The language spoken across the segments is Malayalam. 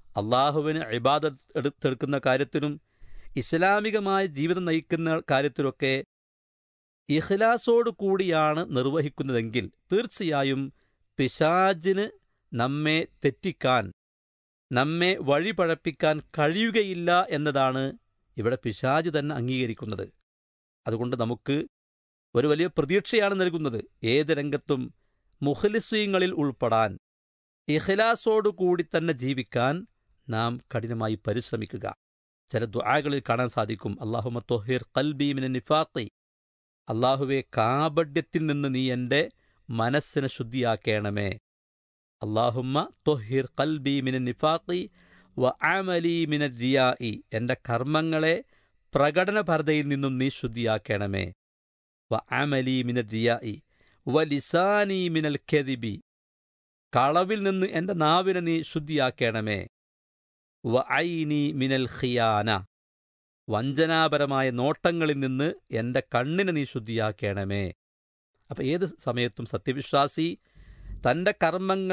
അള്ളാഹുവിന് ഇബാദത്ത് എടുത്തെടുക്കുന്ന കാര്യത്തിനും ഇസ്ലാമികമായ ജീവിതം നയിക്കുന്ന കാര്യത്തിലൊക്കെ ഇഖ്ലാസോടു കൂടിയാണ് നിർവഹിക്കുന്നതെങ്കിൽ തീർച്ചയായും പിശാജിന് നമ്മെ തെറ്റിക്കാൻ നമ്മെ വഴിപഴപ്പിക്കാൻ കഴിയുകയില്ല എന്നതാണ് ഇവിടെ പിശാജ് തന്നെ അംഗീകരിക്കുന്നത് അതുകൊണ്ട് നമുക്ക് ഒരു വലിയ പ്രതീക്ഷയാണ് നൽകുന്നത് ഏത് രംഗത്തും മുഖലിസ്വീങ്ങളിൽ ഉൾപ്പെടാൻ ഇഖ്ലാസോടുകൂടി തന്നെ ജീവിക്കാൻ നാം കഠിനമായി പരിശ്രമിക്കുക ചില ദ്വാകളിൽ കാണാൻ സാധിക്കും അള്ളാഹുമ തൊഹിർ കൽബീമിനെ നിഫാത്തി അള്ളാഹുവെ കാപഡ്യത്തിൽ നിന്ന് നീ എൻ്റെ മനസ്സിനെ ശുദ്ധിയാക്കണമേ അള്ളാഹുമ്മ തൊഹിർ കൽബീമിനെ നിഫാത്തി വ ആമലി മിന റിയായി എൻ്റെ കർമ്മങ്ങളെ പ്രകടനപരതയിൽ നിന്നും നീ ശുദ്ധിയാക്കണമേ വ ആമലി മിന റിയായി വ ലിസാനി മിനൽ കെതിബി കളവിൽ നിന്ന് എൻ്റെ നാവിനെ നീ ശുദ്ധിയാക്കണമേ വ ഐനി മിനൽ ഖിയാന വഞ്ചനാപരമായ നോട്ടങ്ങളിൽ നിന്ന് എൻ്റെ കണ്ണിനെ നീ ശുദ്ധിയാക്കണമേ അപ്പം ഏത് സമയത്തും സത്യവിശ്വാസി തൻ്റെ കർമ്മങ്ങൾ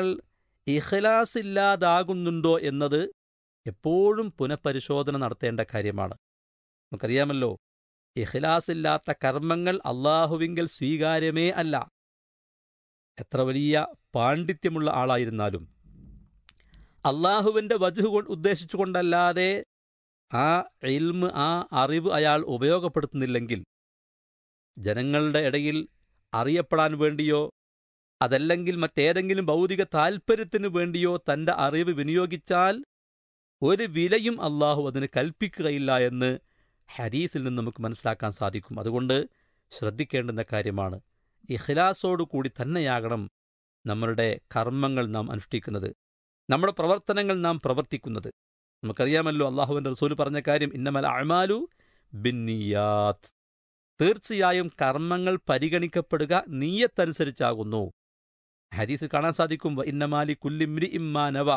ഇഖലാസില്ലാതാകുന്നുണ്ടോ എന്നത് എപ്പോഴും പുനഃപരിശോധന നടത്തേണ്ട കാര്യമാണ് നമുക്കറിയാമല്ലോ ഇഖലാസില്ലാത്ത കർമ്മങ്ങൾ അള്ളാഹുവിങ്കൽ സ്വീകാര്യമേ അല്ല എത്ര വലിയ പാണ്ഡിത്യമുള്ള ആളായിരുന്നാലും അള്ളാഹുവിൻ്റെ വജുഹ് കൊണ്ട് ഉദ്ദേശിച്ചുകൊണ്ടല്ലാതെ ആ ഇൽമ് ആ അറിവ് അയാൾ ഉപയോഗപ്പെടുത്തുന്നില്ലെങ്കിൽ ജനങ്ങളുടെ ഇടയിൽ അറിയപ്പെടാൻ വേണ്ടിയോ അതല്ലെങ്കിൽ മറ്റേതെങ്കിലും ഭൗതിക താൽപ്പര്യത്തിനു വേണ്ടിയോ തന്റെ അറിവ് വിനിയോഗിച്ചാൽ ഒരു വിലയും അള്ളാഹു അതിന് കൽപ്പിക്കുകയില്ല എന്ന് ഹരീസിൽ നിന്ന് നമുക്ക് മനസ്സിലാക്കാൻ സാധിക്കും അതുകൊണ്ട് ശ്രദ്ധിക്കേണ്ടുന്ന കാര്യമാണ് ഇഖ്ലാസോടു കൂടി തന്നെയാകണം നമ്മളുടെ കർമ്മങ്ങൾ നാം അനുഷ്ഠിക്കുന്നത് നമ്മുടെ പ്രവർത്തനങ്ങൾ നാം പ്രവർത്തിക്കുന്നത് നമുക്കറിയാമല്ലോ അള്ളാഹുവിന്റെ റസൂൽ പറഞ്ഞ കാര്യം ഇന്നമൽ അമാലു ബിന്നിയാത്ത് തീർച്ചയായും കർമ്മങ്ങൾ പരിഗണിക്കപ്പെടുക നീയത്തനുസരിച്ചാകുന്നു ഹദീസ് കാണാൻ സാധിക്കും ഇന്നമാലി കുല്ലിമ്രി ഇമ്മാനവ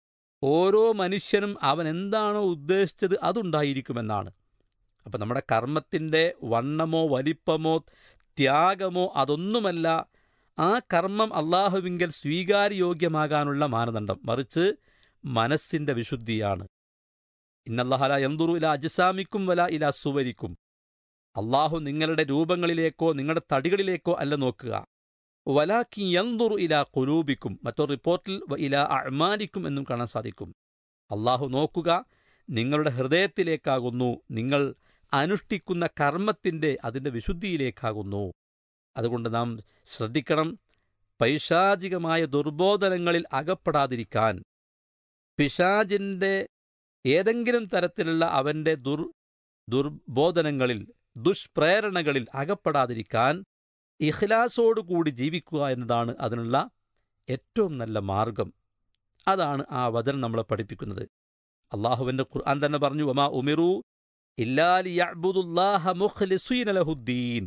ഓരോ മനുഷ്യനും അവൻ എന്താണോ ഉദ്ദേശിച്ചത് അതുണ്ടായിരിക്കുമെന്നാണ് അപ്പം നമ്മുടെ കർമ്മത്തിൻ്റെ വണ്ണമോ വലിപ്പമോ ത്യാഗമോ അതൊന്നുമല്ല ആ കർമ്മം അള്ളാഹുവിങ്കൽ സ്വീകാര്യോഗ്യമാകാനുള്ള മാനദണ്ഡം മറിച്ച് മനസ്സിന്റെ വിശുദ്ധിയാണ് ഇന്നല്ലാഹല എന്തുറു ഇല അജിസാമിക്കും വല ഇല സുവരിക്കും അള്ളാഹു നിങ്ങളുടെ രൂപങ്ങളിലേക്കോ നിങ്ങളുടെ തടികളിലേക്കോ അല്ല നോക്കുക വലാക്കി യന്തുറു ഇല കുലൂബിക്കും മറ്റൊരു റിപ്പോർട്ടിൽ വ ഇല അഴ്മാനിക്കും എന്നും കാണാൻ സാധിക്കും അള്ളാഹു നോക്കുക നിങ്ങളുടെ ഹൃദയത്തിലേക്കാകുന്നു നിങ്ങൾ അനുഷ്ഠിക്കുന്ന കർമ്മത്തിന്റെ അതിന്റെ വിശുദ്ധിയിലേക്കാകുന്നു അതുകൊണ്ട് നാം ശ്രദ്ധിക്കണം പൈശാചികമായ ദുർബോധനങ്ങളിൽ അകപ്പെടാതിരിക്കാൻ പിശാജിന്റെ ഏതെങ്കിലും തരത്തിലുള്ള അവന്റെ ദുർ ദുർബോധനങ്ങളിൽ ദുഷ്പ്രേരണകളിൽ അകപ്പെടാതിരിക്കാൻ ഇഖ്ലാസോടുകൂടി ജീവിക്കുക എന്നതാണ് അതിനുള്ള ഏറ്റവും നല്ല മാർഗം അതാണ് ആ വചനം നമ്മളെ പഠിപ്പിക്കുന്നത് അള്ളാഹുവിന്റെ ഖുർആൻ തന്നെ പറഞ്ഞു വമാ ഉമിറു ഇല്ലാലിയഅ്ബുദുല്ലാഹ മുഖ്ലിസീന ലഹുദ്ദീൻ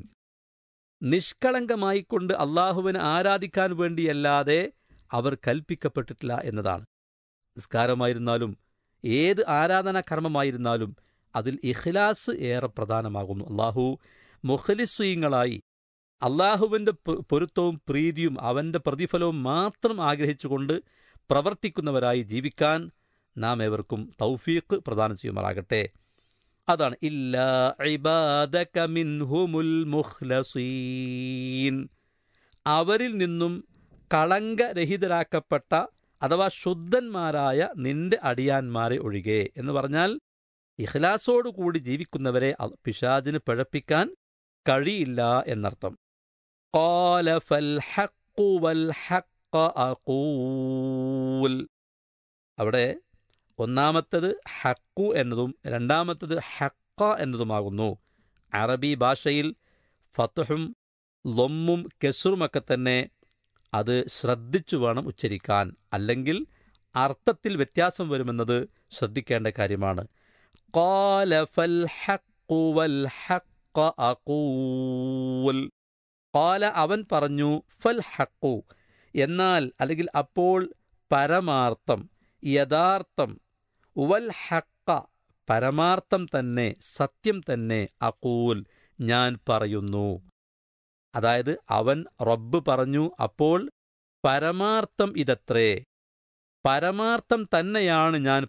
നിഷ്കളങ്കമായിക്കൊണ്ട് അള്ളാഹുവിനെ ആരാധിക്കാൻ വേണ്ടിയല്ലാതെ അവർ കൽപ്പിക്കപ്പെട്ടിട്ടില്ല എന്നതാണ് നിസ്കാരമായിരുന്നാലും ഏത് ആരാധനാ കർമ്മമായിരുന്നാലും അതിൽ ഇഖ്ലാസ് ഏറെ പ്രധാനമാകുന്നു അള്ളാഹു മുഖലിസ്വീങ്ങളായി അള്ളാഹുവിൻ്റെ പൊരുത്തവും പ്രീതിയും അവൻ്റെ പ്രതിഫലവും മാത്രം ആഗ്രഹിച്ചുകൊണ്ട് പ്രവർത്തിക്കുന്നവരായി ജീവിക്കാൻ നാം ഏവർക്കും തൗഫീഖ് പ്രദാനം ചെയ്യുമാറാകട്ടെ അതാണ് ഇല്ലാ ഇബാദക മിൻഹുമുൽ മുഖ്ലസീൻ അവരിൽ നിന്നും കളങ്കരഹിതരാക്കപ്പെട്ട അഥവാ ശുദ്ധന്മാരായ നിന്റെ അടിയാന്മാരെ ഒഴികെ എന്ന് പറഞ്ഞാൽ ഇഖ്ലാസോടുകൂടി ജീവിക്കുന്നവരെ പിശാജിന് പിഴപ്പിക്കാൻ കഴിയില്ല എന്നർത്ഥം قال فالحق والحق أقول അവിടെ ഒന്നാമത്തത് ഹക്കു എന്നതും രണ്ടാമത്തത് ഹക്ക എന്നതുമാകുന്നു അറബി ഭാഷയിൽ ഫത്തുഹും ലൊമ്മും കെസുറുമൊക്കെ തന്നെ അത് ശ്രദ്ധിച്ചു വേണം ഉച്ചരിക്കാൻ അല്ലെങ്കിൽ അർത്ഥത്തിൽ വ്യത്യാസം വരുമെന്നത് ശ്രദ്ധിക്കേണ്ട കാര്യമാണ് قال فالحق والحق أقول قال അവൻ പറഞ്ഞു ഫൽ ഹക്കു എന്നാൽ അല്ലെങ്കിൽ അപ്പോൾ പരമാർത്ഥം യഥാർത്ഥം വൽ ഹക്ക പരമാർത്ഥം തന്നെ സത്യം തന്നെ അക്കൂൽ ഞാൻ പറയുന്നു അതായത് അവൻ റബ്ബ് പറഞ്ഞു അപ്പോൾ പരമാർത്ഥം ഇതത്രേ പരമാർത്ഥം തന്നെയാണ് ഞാൻ